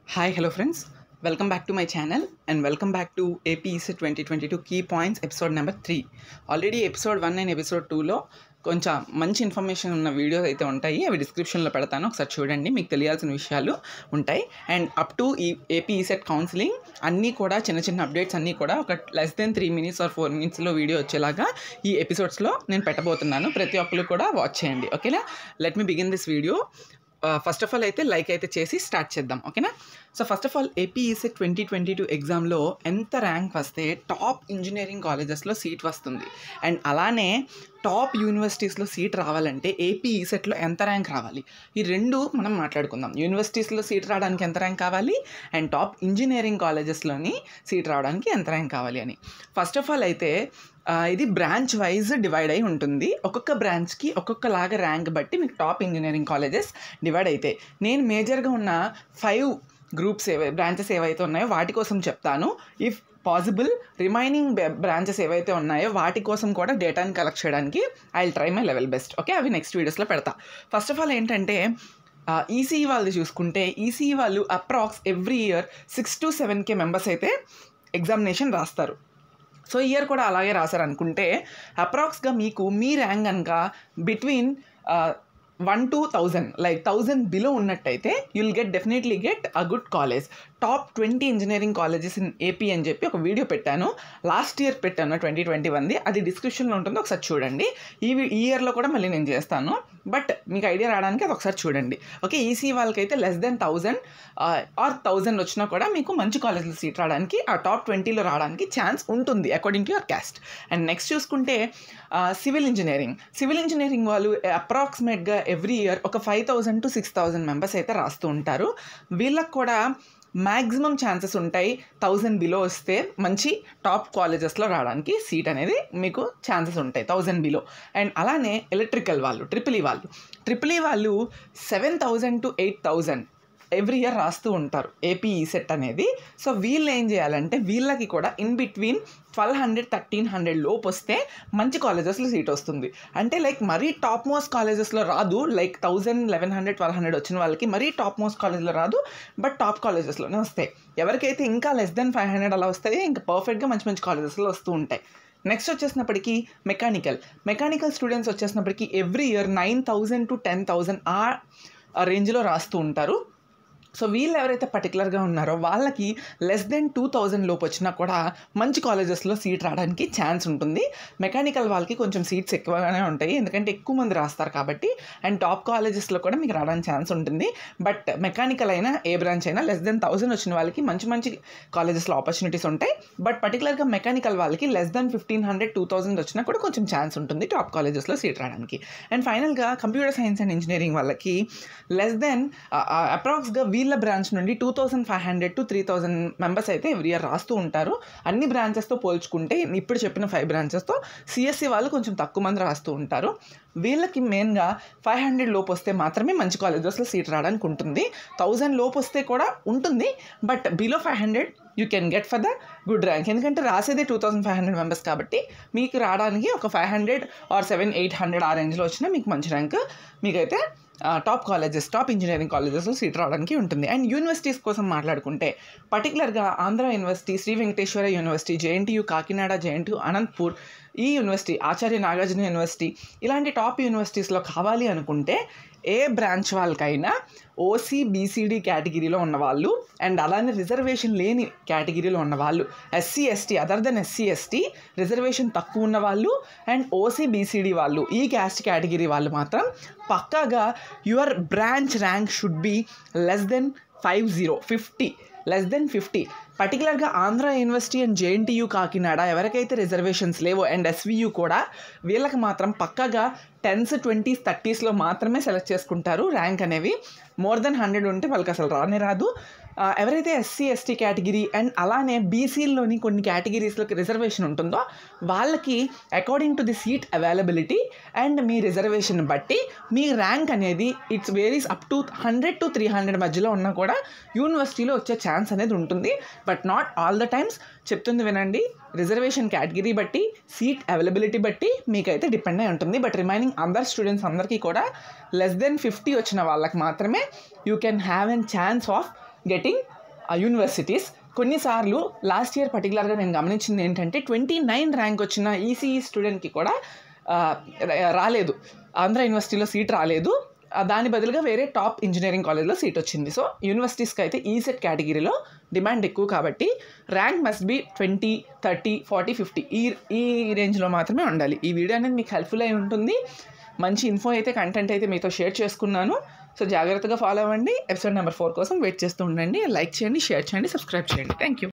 hi hello friends welcome back to my channel and welcome back to AP EC twenty twenty two key points episode number three already episode one and episode టూలో కొంచెం మంచి information ఉన్న videos అయితే ఉంటాయి అవి డిస్క్రిప్షన్లో పెడతాను ఒకసారి చూడండి మీకు తెలియాల్సిన విషయాలు ఉంటాయి అండ్ అప్ టు ఈ ఏపీ ఈసెట్ కౌన్సిలింగ్ అన్నీ కూడా చిన్న చిన్న అప్డేట్స్ అన్నీ కూడా ఒక less than three minutes or four మినిట్స్లో వీడియో వచ్చేలాగా ఈ ఎపిసోడ్స్లో నేను పెట్టబోతున్నాను ప్రతి ఒక్కరు కూడా వాచ్ చేయండి ఓకేనా let me begin this video first of all అయితే లైక్ అయితే చేసి స్టార్ట్ చేద్దాం ఓకేనా so first of all AP ECET twenty twenty two ఎగ్జామ్లో ఎంత ర్యాంక్ వస్తే టాప్ ఇంజనీరింగ్ కాలేజెస్లో సీట్ వస్తుంది అండ్ అలానే టాప్ యూనివర్సిటీస్లో సీట్ రావాలంటే ఏపీ ఈసెట్లో ఎంత ర్యాంక్ రావాలి ఈ రెండు మనం మాట్లాడుకుందాం యూనివర్సిటీస్లో సీట్ రావడానికి ఎంత ర్యాంక్ కావాలి అండ్ టాప్ ఇంజనీరింగ్ కాలేజెస్లోని సీట్ రావడానికి ఎంత ర్యాంక్ కావాలి అని ఫస్ట్ ఆఫ్ ఆల్ అయితే ఆ, ఇది బ్రాంచ్ వైజ్ డివైడ్ అయి ఉంటుంది ఒక్కొక్క బ్రాంచ్కి ఒక్కొక్కలాగా ర్యాంక్ బట్టి మీకు టాప్ ఇంజనీరింగ్ కాలేజెస్ డివైడ్ అవుతాయి నేను మేజర్గా ఉన్న ఫైవ్ గ్రూప్స్ ఏవై బ్రాంచెస్ ఏవైతే ఉన్నాయో వాటి కోసం చెప్తాను ఇఫ్ పాసిబుల్ రిమైనింగ్ బ్రాంచెస్ ఏవైతే ఉన్నాయో వాటి కోసం కూడా డేటాని కలెక్ట్ చేయడానికి I will try my level best okay అవి నెక్స్ట్ వీడియోస్లో పెడతా ఫస్ట్ ఆఫ్ ఆల్ ఏంటంటే ఈసీఈ వాళ్ళు చూసుకుంటే ఈసీఈ వాళ్ళు approx every year six to seven K members అయితే ఎగ్జామినేషన్ రాస్తారు సో ఇయర్ కూడా అలాగే రాశారు అనుకుంటే అప్రాక్స్గా మీకు మీ ర్యాంక్ కనుక between one to thousand like thousand below ఉన్నట్టయితే you'll get definitely get a good college top twenty engineering colleges in AP అని చెప్పి ఒక వీడియో పెట్టాను లాస్ట్ ఇయర్ పెట్టాను ట్వంటీ ట్వంటీ వన్ది అది డిస్క్రిప్షన్లో ఉంటుంది ఒకసారి చూడండి ఈ వి- ఈ ఇయర్లో కూడా మళ్ళీ నేను చేస్తాను బట్ మీకు ఐడియా రావడానికి అది ఒకసారి చూడండి ఓకే ఈసీ వాళ్ళకైతే less than thousand or thousand వచ్చినా కూడా మీకు మంచి కాలేజ్లో సీట్ రావడానికి ఆ టాప్ ట్వంటీలో రావడానికి ఛాన్స్ ఉంటుంది according to your caste and next చూసుకుంటే సివిల్ ఇంజనీరింగ్ సివిల్ ఇంజనీరింగ్ వాళ్ళు అప్రాక్సిమేట్గా ఎవ్రీ ఇయర్ ఒక five thousand to six thousand members అయితే రాస్తూ ఉంటారు వీళ్ళకి కూడా మ్యాక్సిమం ఛాన్సెస్ ఉంటాయి థౌజండ్ బిలో వస్తే మంచి టాప్ కాలేజెస్లో రావడానికి సీట్ అనేది మీకు ఛాన్సెస్ ఉంటాయి థౌజండ్ బిలో అండ్ అలానే ఎలక్ట్రికల్ వాళ్ళు ట్రిపుల్ ఈ వాళ్ళు ట్రిపుల్ ఈ వాళ్ళు seven thousand to eight thousand every year రాస్తూ ఉంటారు ఏపీ సెట్ అనేది సో వీళ్ళు ఏం చేయాలంటే వీళ్ళకి కూడా in between twelve hundred thirteen hundred లోపు వస్తే మంచి కాలేజెస్లో సీట్ వస్తుంది అంటే లైక్ మరీ టాప్ మోస్ట్ కాలేజెస్లో రాదు like thousand eleven hundred twelve hundred వచ్చిన వాళ్ళకి మరీ టాప్ మోస్ట్ కాలేజ్లో రాదు బట్ టాప్ కాలేజెస్లోనే వస్తాయి ఎవరికైతే ఇంకా లెస్ దెన్ ఫైవ్ హండ్రెడ్ అలా వస్తాయి ఇంకా పర్ఫెక్ట్గా మంచి మంచి కాలేజెస్లో వస్తూ ఉంటాయి నెక్స్ట్ వచ్చేసినప్పటికీ మెకానికల్ మెకానికల్ స్టూడెంట్స్ వచ్చేసినప్పటికీ every year nine thousand to ten thousand ఆ రేంజ్లో రాస్తూ ఉంటారు సో వీళ్ళు ఎవరైతే పర్టికులర్గా ఉన్నారో వాళ్ళకి లెస్ దెన్ టూ థౌజండ్ లోపు వచ్చినా కూడా మంచి కాలేజెస్లో సీట్ రావడానికి ఛాన్స్ ఉంటుంది మెకానికల్ వాళ్ళకి కొంచెం సీట్స్ ఎక్కువగానే ఉంటాయి ఎందుకంటే ఎక్కువ మంది రాస్తారు కాబట్టి అండ్ టాప్ కాలేజెస్లో కూడా మీకు రావడానికి ఛాన్స్ ఉంటుంది బట్ మెకానికల్ అయినా ఏ బ్రాంచ్ అయినా లెస్ దెన్ థౌజండ్ వచ్చిన వాళ్ళకి మంచి మంచి కాలేజెస్లో ఆపర్చునిటీస్ ఉంటాయి బట్ పర్టికులర్గా మెకానికల్ వాళ్ళకి less than fifteen hundred two thousand వచ్చినా కూడా కొంచెం ఛాన్స్ ఉంటుంది టాప్ కాలేజెస్లో సీట్ రావడానికి అండ్ ఫైనల్గా కంప్యూటర్ సైన్స్ అండ్ ఇంజనీరింగ్ వాళ్ళకి లెస్ దెన్ అప్రాక్స్గా వీళ్ళ బ్రాంచ్ నుండి two thousand five hundred to three thousand members అయితే ఎవ్రీ ఇయర్ రాస్తూ ఉంటారు అన్ని బ్రాంచెస్తో పోల్చుకుంటే ఇప్పుడు చెప్పిన ఫైవ్ బ్రాంచెస్తో సిఎస్సి వాళ్ళు కొంచెం తక్కువ మంది రాస్తూ ఉంటారు వీళ్ళకి మెయిన్గా ఫైవ్ హండ్రెడ్ లోపు వస్తే మాత్రమే మంచి కాలేజెస్లో సీట్ రావడానికి ఉంటుంది థౌజండ్ లోపు వస్తే కూడా ఉంటుంది but below five hundred you can get for the good rank ఎందుకంటే రాసేదే two thousand five hundred members కాబట్టి మీకు రావడానికి ఒక five hundred or seven eight hundred ఆ రేంజ్లో వచ్చినా మీకు మంచి ర్యాంక్ మీకైతే టాప్ కాలేజెస్ టాప్ ఇంజనీరింగ్ కాలేజెస్లో సీట్ రావడానికి ఉంటుంది అండ్ యూనివర్సిటీస్ కోసం మాట్లాడుకుంటే పర్టికులర్గా Andhra university Shri Venkateswara university JNTU Kakinada JNTU Anantapur ఈ యూనివర్సిటీ ఆచార్య నాగార్జున యూనివర్సిటీ ఇలాంటి టాప్ యూనివర్సిటీస్లో కావాలి అనుకుంటే ఏ బ్రాంచ్ వాళ్ళకైనా ఓసీ బీసీడీ కేటగిరీలో ఉన్నవాళ్ళు అండ్ అలానే రిజర్వేషన్ లేని కేటగిరీలో ఉన్నవాళ్ళు SC ST other than SC ST reservation తక్కువ ఉన్న వాళ్ళు అండ్ ఓసీ బీసీడీ వాళ్ళు ఈ క్యాస్ట్ కేటగిరీ వాళ్ళు మాత్రం పక్కాగా your branch rank should be less than five zero fifty less than fifty పర్టికులర్గా Andhra university and JNTU Kakinada ఎవరికైతే రిజర్వేషన్స్ లేవో అండ్ ఎస్వియు కూడా వీళ్ళకి మాత్రం పక్కాగా టెన్స్ ట్వంటీస్ థర్టీస్లో మాత్రమే సెలెక్ట్ చేసుకుంటారు ర్యాంక్ అనేవి మోర్ దెన్ హండ్రెడ్ ఉంటే వాళ్ళకి అసలు రానే రాదు ఆ, ఎవరైతే ఎస్సీ ఎస్టీ కేటగిరీ అండ్ అలానే బీసీల్లోని కొన్ని కేటగిరీస్లోకి రిజర్వేషన్ ఉంటుందో వాళ్ళకి according to the seat availability and మీ రిజర్వేషన్ బట్టి మీ ర్యాంక్ అనేది it's varies up to hundred to three hundred మధ్యలో ఉన్నా కూడా యూనివర్సిటీలో వచ్చే ఛాన్స్ అనేది ఉంటుంది but not all the times చెప్తుంది వినండి రిజర్వేషన్ కేటగిరీ బట్టి సీట్ అవైలబిలిటీ బట్టి మీకైతే డిపెండ్ అయి ఉంటుంది బట్ రిమైనింగ్ అదర్ స్టూడెంట్స్ అందరికీ కూడా లెస్ దెన్ ఫిఫ్టీ వచ్చిన వాళ్ళకి మాత్రమే you can have an chance of getting universities కొన్నిసార్లు లాస్ట్ ఇయర్ పర్టికులర్గా నేను గమనించింది ఏంటంటే ట్వంటీ నైన్ ర్యాంక్ వచ్చిన ఈసీఈ స్టూడెంట్కి కూడా ఆ, రా- రాలేదు ఆంధ్ర యూనివర్సిటీలో సీట్ రాలేదు ఆ, దాని బదులుగా వేరే టాప్ ఇంజనీరింగ్ కాలేజ్లో సీట్ వచ్చింది సో యూనివర్సిటీస్కి అయితే ఈసెట్ కేటగిరీలో డిమాండ్ ఎక్కువ కాబట్టి rank must be twenty thirty forty fifty ఈ ఈ రేంజ్లో మాత్రమే ఉండాలి ఈ వీడియో అనేది మీకు హెల్ప్ఫుల్ అయి ఉంటుంది మంచి ఇన్ఫో అయితే కంటెంట్ అయితే మీతో షేర్ చేసుకున్నాను సో జాగ్రత్తగా ఫాలో అవ్వండి ఎపిసోడ్ నెంబర్ ఫోర్ కోసం వెయిట్ చేస్తూ ఉండండి లైక్ చేయండి షేర్ చేయండి సబ్స్క్రైబ్ చేయండి థ్యాంక్ యూ